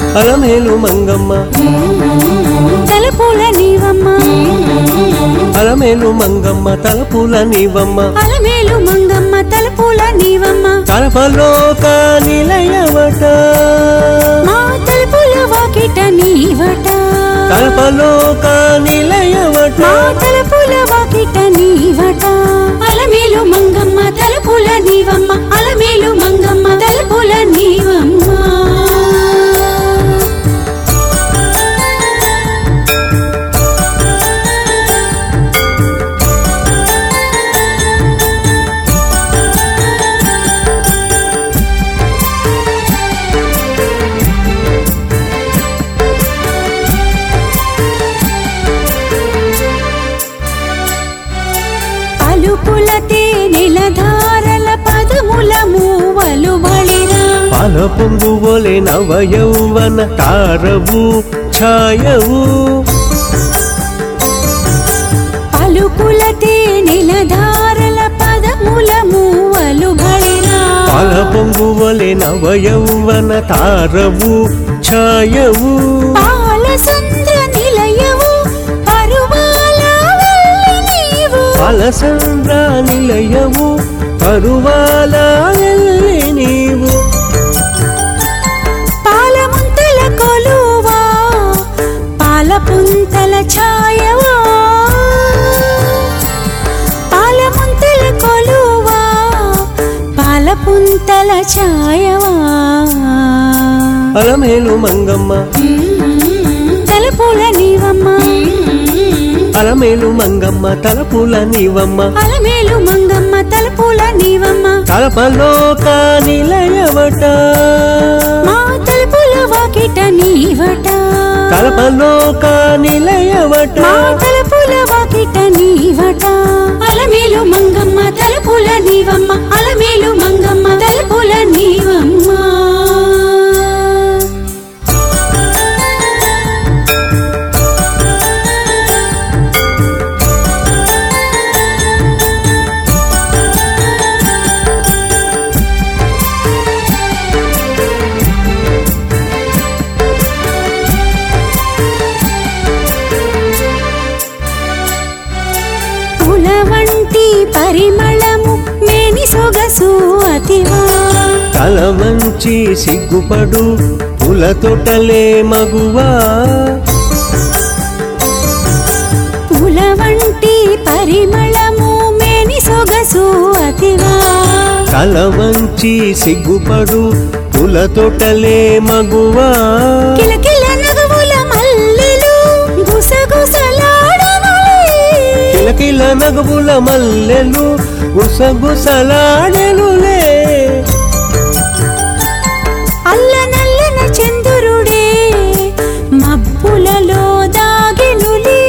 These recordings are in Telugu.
అలమేలు మంగమ్మ తలపుల నీవమ్మ అలమేలు మంగమ్మ తలపుల నీవమ్మ అలమేలు మంగమ్మ తలపుల నీవమ్మ కలపలోక నిలయవట మా తలుపుల వాకిట నీవట కలపలోక నిలయవట మా తలుపుల వాకిట నీవట అలమేలు మంగమ్మ తలుపుల నీవమ్మ అలమేలు మంగమ్మ తలుపుల నీవమ్మ అలుపుల తేనెల ధారల పదముల మూవలు బళిరా పాల పొంగువలే నవ యౌవన తారవు ఛాయవు పలుకుల తేనెల ధారల పదముల మూవలు బళిరా పాల పొంగువలే నవ యౌవన తారవు ఛాయవు పాల సంద్ర నిలయవు పరువాల వెళ్ళి నీవు అలసంద్ర నిలయవు పరువాల వెళ్ళి నీవు పాల ముంతల కొలువా పాల పుంతల ఛాయవా పాల ముంతల కొలువా పాల పుంతల ఛాయవా అలమేలు మంగమ్మ తలపుల నీవమ్మ అలమేలు మంగమ్మ తలపుల నీవమ్మ అలమేలు మంగమ్మ తలపుల నీవమ్మ కలపలోక నిలయవట మా తలుపుల వాకిట నీవట కలపలోక నిలయవట మా తలుపుల వాకిట నీవట అలమేలు మంగమ్మ తలుపుల నీవమ్మ అలమేలు మంగమ్మ తలుపుల నీవమ్మ పుల వంటి పరిమళము మేని సొగసు అతివా తల మంచి సిగ్గుపడు పుల తొటలే మగువా పుల వంటి పరిమళము మేని సొగసు అతివా తల వంచి సిగ్గుపడు పుల తొటలే మగువా కిలకిల నగవుల మల్లెలు గుసగుసలాడనులే కిలకిల నగబుల మల్లెలు గుసగుసలాడెనులే అల్ల నల్లన చంద్రుడే మబ్బులలో దాగెనులే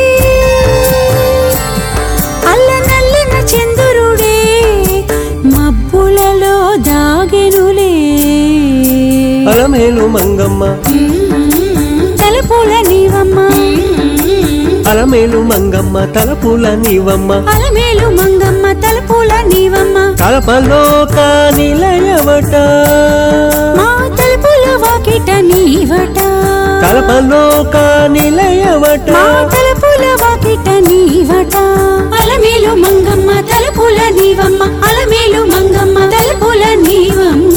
అల్ల నల్లన చంద్రుడే మబ్బులలో దాగెనులే అలమేలు మంగమ్మ తలపుల నీవమ్మ అలమేలు మంగమ్మ తలపుల నీవమ్మ అలమేలు మంగమ్మ తలపుల నీవమ్మ కలపలోక నిలయవట మా తలుపుల వాకిట నీవట కలపలోక నిలయవట మా తలుపుల వాకిట నీవట అలమేలు మంగమ్మ తలుపుల నీవమ్మ అలమేలు మంగమ్మ తలుపుల నీవమ్మ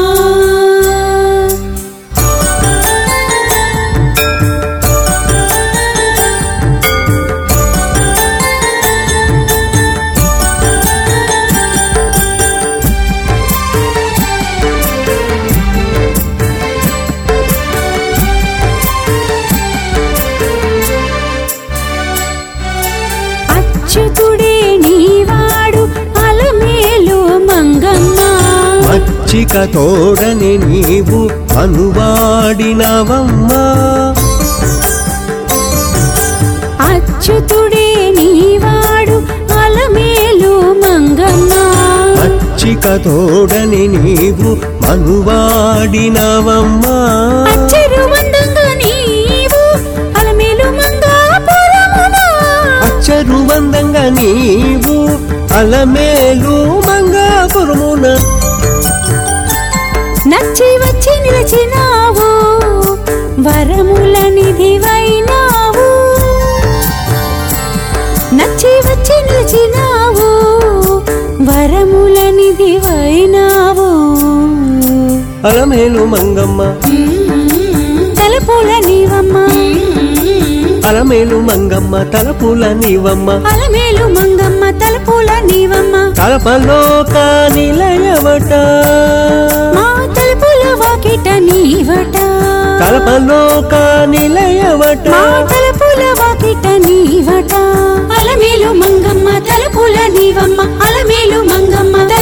అచ్యుతుడే నీవాడు అలమేలు మంగమ్మ మచ్చిక తోడని నీవు అనువాడినవమ్మా అచ్యుతుడే నీవాడు అలమేలు మంగమ్మ మచ్చిక తోడని నీవు మనువాడినవమ్మా అచ్చరు వందంగా నీవు అలమేలు మంగాపురమున అచ్చరు వందంగా నీవు అలమేలు మంగాపురమున నచ్చి వచ్చి నిలిచినావు వరముల నిధివైనావు నచ్చి వచ్చి నిలిచినావు వరముల నిధివైనావు అలమేలు మంగమ్మ తలపుల నీవమ్మ అలమేలు మంగమ్మ తలపుల నీవమ్మ అలమేలు మంగమ్మ తలపుల నీవమ్మ కలపలోక నిలయవట మా తలుపుల వాకిట నీవట కలపలోక నిలయవట మా తలుపుల వాకిట నీవట అలమేలు మంగమ్మ తలుపుల నీవమ్మ అలమేలు మంగమ్మ